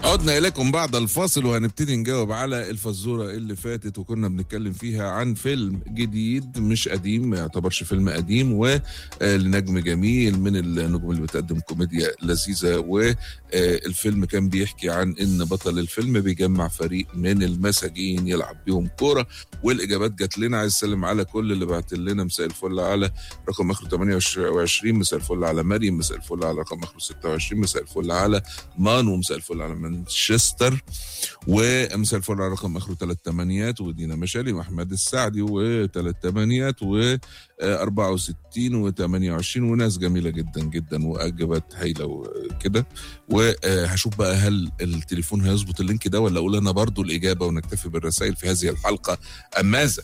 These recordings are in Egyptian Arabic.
عدنا إليكم بعد الفاصل وهنبتدي نجاوب على الفزورة اللي فاتت وكنا بنتكلم فيها عن فيلم جديد مش قديم ما يعتبرش فيلم قديم ولنجم جميل من النجوم اللي بتقدم كوميديا لذيذة والفيلم كان بيحكي عن إن بطل الفيلم بيجمع فريق من المساجين يلعب بيهم كورة والإجابات جات لنا عايز أسلم على كل اللي بعت لنا مساء الفل على رقم آخره 28 مساء الفل على مريم مساء الفل على رقم آخره 26 مساء الفل على مانو مساء الفل على مانشستر ومساء الفل على رقم اخره ثلاث ثمانيات ودينا مشالي واحمد السعدي وثلاث ثمانيات و 64 و28 وناس جميله جدا جدا واجابات هايله وكده وهشوف بقى هل التليفون هيظبط اللينك ده ولا اقول انا برضو الاجابه ونكتفي بالرسائل في هذه الحلقه ام ماذا؟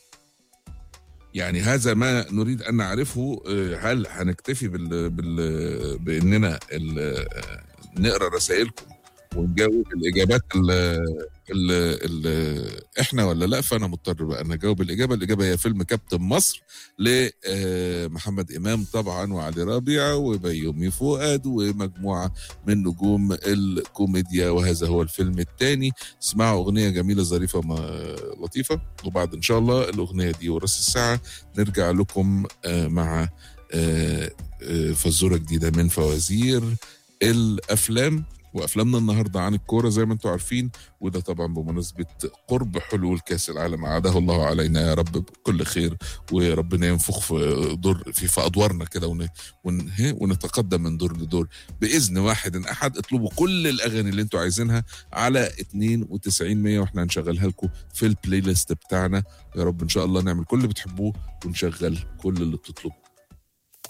يعني هذا ما نريد ان نعرفه هل هنكتفي بال, بال... باننا ال... نقرا رسائلكم ونجاوب الاجابات اللي, اللي احنا ولا لا فانا مضطر بقى انا اجاوب الاجابه الاجابه هي فيلم كابتن مصر لمحمد امام طبعا وعلي ربيعه وبيومي فؤاد ومجموعه من نجوم الكوميديا وهذا هو الفيلم الثاني اسمعوا اغنيه جميله ظريفه لطيفه وبعد ان شاء الله الاغنيه دي وراس الساعه نرجع لكم مع فزوره جديده من فوازير الافلام وافلامنا النهارده عن الكوره زي ما انتم عارفين وده طبعا بمناسبه قرب حلول كاس العالم عاده الله علينا يا رب بكل خير وربنا ينفخ في دور في, في ادوارنا كده ون ون ونتقدم من دور لدور باذن واحد احد اطلبوا كل الاغاني اللي انتم عايزينها على 92 100 واحنا هنشغلها لكم في البلاي ليست بتاعنا يا رب ان شاء الله نعمل كل اللي بتحبوه ونشغل كل اللي بتطلبوه